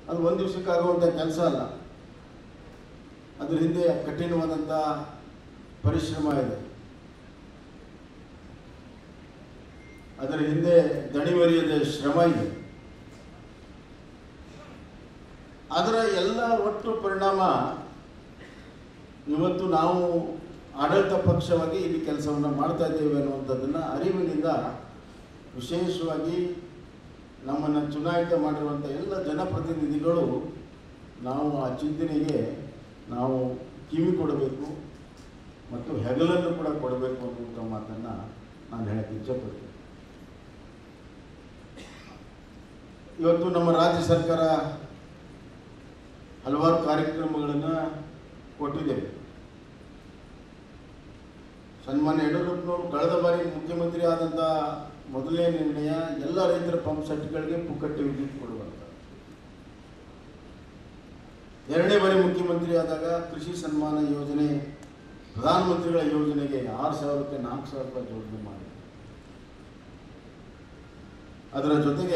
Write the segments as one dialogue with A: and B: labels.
A: ಅದು ಒಂದು ದಿವಸಕ್ಕಾಗುವಂಥ ಕೆಲಸ ಅಲ್ಲ ಅದ್ರ ಹಿಂದೆ ಕಠಿಣವಾದಂಥ ಪರಿಶ್ರಮ ಇದೆ ಅದರ ಹಿಂದೆ ದಣಿವರಿಯದ ಶ್ರಮ ಇದೆ ಅದರ ಎಲ್ಲ ಒಟ್ಟು ಪರಿಣಾಮ ಇವತ್ತು ನಾವು ಆಡಳಿತ ಪಕ್ಷವಾಗಿ ಇಲ್ಲಿ ಕೆಲಸವನ್ನು ಮಾಡ್ತಾ ಇದ್ದೇವೆ ಅನ್ನುವಂಥದ್ದನ್ನು ಅರಿವಿನಿಂದ ವಿಶೇಷವಾಗಿ ನಮ್ಮನ್ನು ಚುನಾಯಿತ ಮಾಡಿರುವಂಥ ಎಲ್ಲ ಜನಪ್ರತಿನಿಧಿಗಳು ನಾವು ಆ ಚಿಂತನೆಗೆ ನಾವು ಕಿವಿ ಕೊಡಬೇಕು ಮತ್ತು ಹೆಗಲನ್ನು ಕೂಡ ಕೊಡಬೇಕು ಅನ್ನುವಂಥ ಮಾತನ್ನು ನಾನು ಹೇಳಕ್ಕೆ ಇಚ್ಛೆಪಡ್ತೀನಿ ಇವತ್ತು ನಮ್ಮ ರಾಜ್ಯ ಸರ್ಕಾರ ಹಲವಾರು ಕಾರ್ಯಕ್ರಮಗಳನ್ನು ಕೊಟ್ಟಿದ್ದೇವೆ ಸನ್ಮಾನ್ಯ ಯಡಿಯೂರಪ್ಪನವರು ಕಳೆದ ಬಾರಿ ಮುಖ್ಯಮಂತ್ರಿ ಆದಂಥ ಮೊದಲನೇ ನಿರ್ಣಯ ಎಲ್ಲ ರೈತರ ಪಂಪ್ ಸೆಟ್ಗಳಿಗೆ ಪುಕ್ಕಟ್ಟೆ ವಿದ್ಯುತ್ ಕೊಡುವಂಥ ಎರಡನೇ ಬಾರಿ ಮುಖ್ಯಮಂತ್ರಿ ಆದಾಗ ಕೃಷಿ ಸನ್ಮಾನ ಯೋಜನೆ ಪ್ರಧಾನಮಂತ್ರಿಗಳ ಯೋಜನೆಗೆ ಆರು ಸಾವಿರಕ್ಕೆ ನಾಲ್ಕು ಸಾವಿರ ರೂಪಾಯಿ ಜೋಡಣೆ ಮಾಡಿ ಅದರ ಜೊತೆಗೆ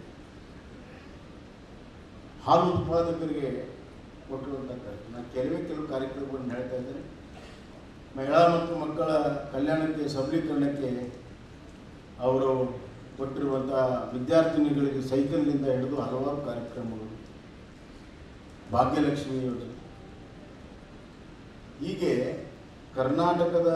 A: ಹಾಲು ಉತ್ಪಾದಕರಿಗೆ ಕೊಟ್ಟಿರುವಂಥ ಕಾರ್ಯಕ್ರಮ ನಾನು ಕೆಲವೇ ಕೆಲವು ಕಾರ್ಯಕ್ರಮಗಳನ್ನು ಹೇಳ್ತಾ ಇದ್ದೇನೆ ಮಹಿಳಾ ಮತ್ತು ಮಕ್ಕಳ ಕಲ್ಯಾಣಕ್ಕೆ ಸಬಲೀಕರಣಕ್ಕೆ ಅವರು ಕೊಟ್ಟಿರುವಂಥ ವಿದ್ಯಾರ್ಥಿನಿಗಳಿಗೆ ಸೈಕಲ್ನಿಂದ ಹಿಡಿದು ಹಲವಾರು ಕಾರ್ಯಕ್ರಮಗಳು ಭಾಗ್ಯಲಕ್ಷ್ಮಿ ಯೋಜನೆ ಹೀಗೆ ಕರ್ನಾಟಕದ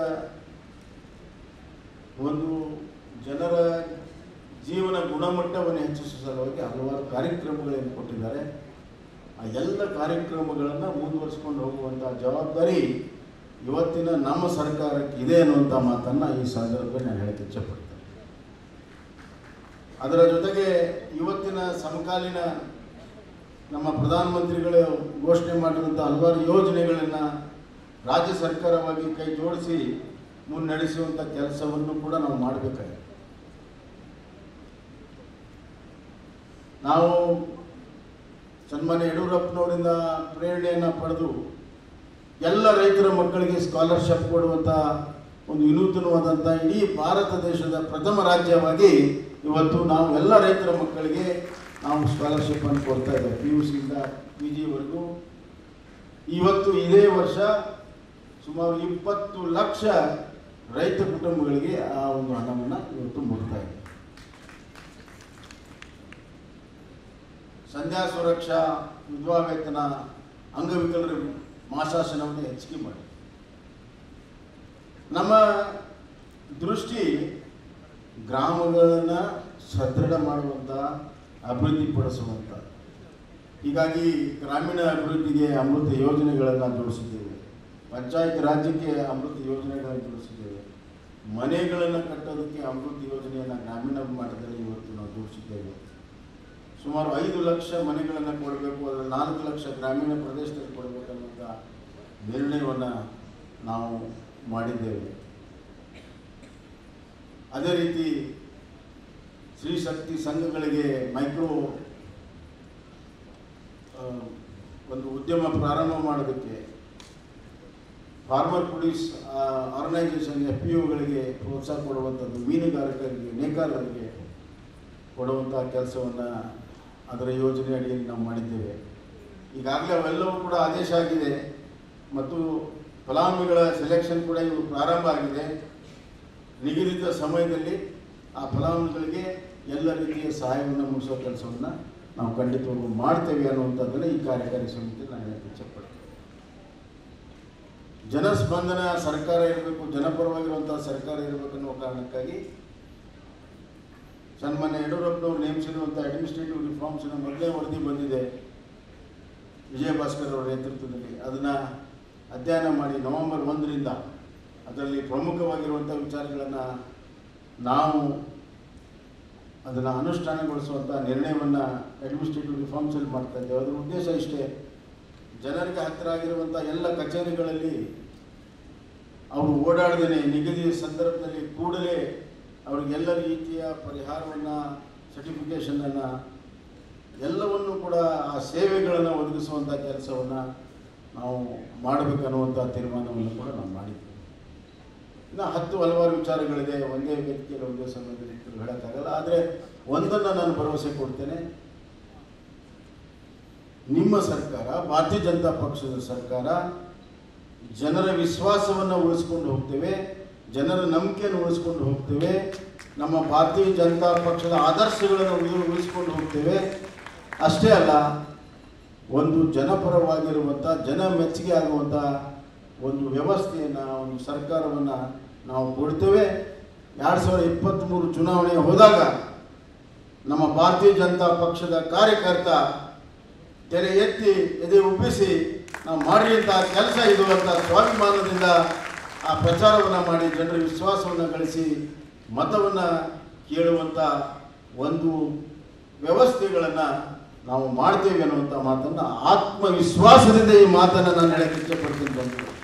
A: ಒಂದು ಜನರ ಜೀವನ ಗುಣಮಟ್ಟವನ್ನು ಹೆಚ್ಚಿಸುವ ಸಲುವಾಗಿ ಹಲವಾರು ಕಾರ್ಯಕ್ರಮಗಳನ್ನು ಕೊಟ್ಟಿದ್ದಾರೆ ಆ ಎಲ್ಲ ಕಾರ್ಯಕ್ರಮಗಳನ್ನು ಮುಂದುವರಿಸ್ಕೊಂಡು ಹೋಗುವಂಥ ಜವಾಬ್ದಾರಿ ಇವತ್ತಿನ ನಮ್ಮ ಸರ್ಕಾರಕ್ಕೆ ಇದೆ ಅನ್ನುವಂಥ ಮಾತನ್ನು ಈ ಸಂದರ್ಭದಲ್ಲಿ ನಾನು ಹೇಳಕ್ಕೆ ಇಚ್ಛೆಪಡ್ತೇನೆ ಅದರ ಜೊತೆಗೆ ಇವತ್ತಿನ ಸಮಕಾಲೀನ ನಮ್ಮ ಪ್ರಧಾನಮಂತ್ರಿಗಳು ಘೋಷಣೆ ಮಾಡಿರುವಂಥ ಹಲವಾರು ಯೋಜನೆಗಳನ್ನು ರಾಜ್ಯ ಸರ್ಕಾರವಾಗಿ ಕೈ ಜೋಡಿಸಿ ಮುನ್ನಡೆಸುವಂಥ ಕೆಲಸವನ್ನು ಕೂಡ ನಾವು ಮಾಡಬೇಕಾಗಿದೆ ನಾವು ಸನ್ಮಾನ್ಯ ಯಡಿಯೂರಪ್ಪನವರಿಂದ ಪ್ರೇರಣೆಯನ್ನು ಪಡೆದು ಎಲ್ಲ ರೈತರ ಮಕ್ಕಳಿಗೆ ಸ್ಕಾಲರ್ಶಿಪ್ ಕೊಡುವಂಥ ಒಂದು ವಿನೂತನವಾದಂಥ ಇಡೀ ಭಾರತ ದೇಶದ ಪ್ರಥಮ ರಾಜ್ಯವಾಗಿ ಇವತ್ತು ನಾವು ಎಲ್ಲ ರೈತರ ಮಕ್ಕಳಿಗೆ ನಾವು ಸ್ಕಾಲರ್ಶಿಪ್ಪನ್ನು ಕೊಡ್ತಾ ಇದ್ದೇವೆ ಪಿ ಯು ಸಿಯಿಂದ ಪಿ ಜಿವರೆಗೂ ಇವತ್ತು ಇದೇ ವರ್ಷ ಸುಮಾರು ಇಪ್ಪತ್ತು ಲಕ್ಷ ರೈತ ಕುಟುಂಬಗಳಿಗೆ ಆ ಒಂದು ಹಣವನ್ನು ಇವತ್ತು ಮುಟ್ತಾ ಇದೆ ಸಂಧ್ಯಾ ಸುರಕ್ಷಾ ವಿಧವಾ ವೇತನ ಅಂಗವಿಕಲರ ಮಾಸಾಸನವನ್ನು ಹೆಚ್ಚಿಗೆ ಮಾಡಿ ನಮ್ಮ ದೃಷ್ಟಿ ಗ್ರಾಮಗಳನ್ನು ಸದೃಢ ಮಾಡುವಂಥ ಅಭಿವೃದ್ಧಿಪಡಿಸುವಂಥ ಹೀಗಾಗಿ ಗ್ರಾಮೀಣ ಅಭಿವೃದ್ಧಿಗೆ ಅಮೃತ ಯೋಜನೆಗಳನ್ನು ಜೋಡಿಸಿದ್ದೇವೆ ಪಂಚಾಯತ್ ರಾಜ್ಯಕ್ಕೆ ಅಮೃತ ಯೋಜನೆಗಳನ್ನು ಜೋಡಿಸಿದ್ದೇವೆ ಮನೆಗಳನ್ನು ಕಟ್ಟೋದಕ್ಕೆ ಅಮೃತ ಯೋಜನೆಯನ್ನು ಗ್ರಾಮೀಣ ಮಟ್ಟದಲ್ಲಿ ಇವತ್ತು ನಾವು ಜೋಡಿಸಿದ್ದೇವೆ ಸುಮಾರು ಐದು ಲಕ್ಷ ಮನೆಗಳನ್ನು ಕೊಡಬೇಕು ಅದರಲ್ಲಿ ನಾಲ್ಕು ಲಕ್ಷ ಗ್ರಾಮೀಣ ಪ್ರದೇಶದಲ್ಲಿ ಕೊಡಬೇಕನ್ನುವಂಥ ನಿರ್ಣಯವನ್ನು ನಾವು ಮಾಡಿದ್ದೇವೆ ಅದೇ ರೀತಿ ಸ್ತ್ರೀ ಶಕ್ತಿ ಸಂಘಗಳಿಗೆ ಮೈಕ್ರೋ ಆ, ಒಂದು ಉದ್ಯಮ ಪ್ರಾರಂಭ ಮಾಡೋದಕ್ಕೆ farmer produce organisation F P ಒಗಳಿಗೆ ಪ್ರೋತ್ಸಾಹ ಕೊಡುವಂಥದ್ದು ಮೀನುಗಾರಕರಿಗೆ ನೇಕಾರರಿಗೆ ಕೊಡುವಂಥ ಕೆಲಸವನ್ನು ಅದರ ಯೋಜನೆ ಅಡಿಯಲ್ಲಿ ನಾವು ಮಾಡಿದ್ದೇವೆ ಈಗಾಗಲೇ ಅವೆಲ್ಲವೂ ಕೂಡ ಆದೇಶ ಆಗಿದೆ ಮತ್ತು ಫಲಾನುಭವಿಗಳ ಸೆಲೆಕ್ಷನ್ ಕೂಡ ಇವು ಪ್ರಾರಂಭ ಆಗಿದೆ ನಿಗದಿತ ಸಮಯದಲ್ಲಿ ಆ ಫಲಾನುಭವಿಗಳಿಗೆ ಎಲ್ಲ ರೀತಿಯ ಸಹಾಯವನ್ನು ಮುಗಿಸೋ ಕೆಲಸವನ್ನು ನಾವು ಖಂಡಿತವಾಗೂ ಮಾಡ್ತೇವೆ ಅನ್ನುವಂಥದ್ದನ್ನು ಈ ಕಾರ್ಯಕಾರಿ ಸಮಿತಿ ನಾನು ಹೇಳಕ್ಕೆ ಇಚ್ಛೆಪಡ್ತೇನೆ ಜನಸ್ಪಂದನ ಸರ್ಕಾರ ಇರಬೇಕು ಜನಪರವಾಗಿರುವಂಥ ಸರ್ಕಾರ ಇರಬೇಕು ಅನ್ನೋ ಕಾರಣಕ್ಕಾಗಿ ಸನ್ಮಾನ್ಯ ಯಡಿಯೂರಪ್ಪನವರು ನೇಮಿಸಿರುವಂಥ ಅಡ್ಮಿನಿಸ್ಟ್ರೇಟಿವ್ ರಿಫಾರ್ಮ್ಸ್ನ ಮೊದಲೇ ವರದಿ ಬಂದಿದೆ ವಿಜಯ ಭಾಸ್ಕರ್ ಅವರ ನೇತೃತ್ವದಲ್ಲಿ ಅದನ್ನು ಅಧ್ಯಯನ ಮಾಡಿ ನವೆಂಬರ್ ಒಂದರಿಂದ ಅದರಲ್ಲಿ ಪ್ರಮುಖವಾಗಿರುವಂಥ ವಿಚಾರಗಳನ್ನು ನಾವು ಅದನ್ನು ಅನುಷ್ಠಾನಗೊಳಿಸುವಂಥ ನಿರ್ಣಯವನ್ನು ಅಡ್ಮಿನಿಸ್ಟ್ರೇಟಿವ್ ರಿಫಾರ್ಮ್ಸಲ್ಲಿ ಮಾಡ್ತಾ ಇದ್ದೇವೆ ಅದರ ಉದ್ದೇಶ ಇಷ್ಟೇ ಜನರಿಗೆ ಹತ್ತಿರ ಆಗಿರುವಂಥ ಎಲ್ಲ ಕಚೇರಿಗಳಲ್ಲಿ ಅವರು ಓಡಾಡದೇನೆ ನಿಗದಿಯ ಸಂದರ್ಭದಲ್ಲಿ ಕೂಡಲೇ ಅವರಿಗೆಲ್ಲ ರೀತಿಯ ಪರಿಹಾರವನ್ನು ಸರ್ಟಿಫಿಕೇಷನನ್ನು ಎಲ್ಲವನ್ನು ಕೂಡ ಆ ಸೇವೆಗಳನ್ನು ಒದಗಿಸುವಂಥ ಕೆಲಸವನ್ನು ನಾವು ಮಾಡಬೇಕನ್ನುವಂಥ ತೀರ್ಮಾನವನ್ನು ಕೂಡ ನಾವು ಮಾಡಿದ್ದೇವೆ ಇನ್ನು ಹತ್ತು ಹಲವಾರು ವಿಚಾರಗಳಿದೆ ಒಂದೇ ವ್ಯಕ್ತಿಯಲ್ಲಿ ಒಂದೇ ಸಮಯದಲ್ಲಿ ಹೇಳೋಕ್ಕಾಗಲ್ಲ ಆದರೆ ಒಂದನ್ನು ನಾನು ಭರವಸೆ ಕೊಡ್ತೇನೆ ನಿಮ್ಮ ಸರ್ಕಾರ ಭಾರತೀಯ ಜನತಾ ಪಕ್ಷದ ಸರ್ಕಾರ ಜನರ ವಿಶ್ವಾಸವನ್ನು ಉಳಿಸ್ಕೊಂಡು ಹೋಗ್ತೇವೆ ಜನರ ನಂಬಿಕೆಯನ್ನು ಉಳಿಸ್ಕೊಂಡು ಹೋಗ್ತೇವೆ ನಮ್ಮ ಭಾರತೀಯ ಜನತಾ ಪಕ್ಷದ ಆದರ್ಶಗಳನ್ನು ಉಳಿ- ಉಳಿಸ್ಕೊಂಡು ಹೋಗ್ತೇವೆ ಅಷ್ಟೇ ಅಲ್ಲ ಒಂದು ಜನಪರವಾಗಿರುವಂಥ ಜನ ಮೆಚ್ಚುಗೆ ಆಗುವಂಥ ಒಂದು ವ್ಯವಸ್ಥೆಯನ್ನು ಒಂದು ಸರ್ಕಾರವನ್ನು ನಾವು ಕೊಡ್ತೇವೆ ಎರಡು ಸಾವಿರದ ಇಪ್ಪತ್ತ್ಮೂರು ಚುನಾವಣೆ ಹೋದಾಗ ನಮ್ಮ ಭಾರತೀಯ ಜನತಾ ಪಕ್ಷದ ಕಾರ್ಯಕರ್ತ ತೆರೆ ಎತ್ತಿ ಎದೆ ಉಬ್ಬಿಸಿ ನಾವು ಮಾಡಿದಂಥ ಕೆಲಸ ಇದು ಅಂತ ಸ್ವಾಭಿಮಾನದಿಂದ ಆ ಪ್ರಚಾರವನ್ನು ಮಾಡಿ ಜನರ ವಿಶ್ವಾಸವನ್ನು ಗಳಿಸಿ ಮತವನ್ನು ಕೇಳುವಂಥ ಒಂದು ವ್ಯವಸ್ಥೆಗಳನ್ನು ನಾವು ಮಾಡ್ತೇವೆ ಅನ್ನುವಂಥ ಮಾತನ್ನು ಆತ್ಮವಿಶ್ವಾಸದಿಂದ ಈ ಮಾತನ್ನು ನಾನು ಹೇಳಕ್ಕೆ ಇಷ್ಟಪಡ್ತೀನಿ ಬಂಧುಗಳು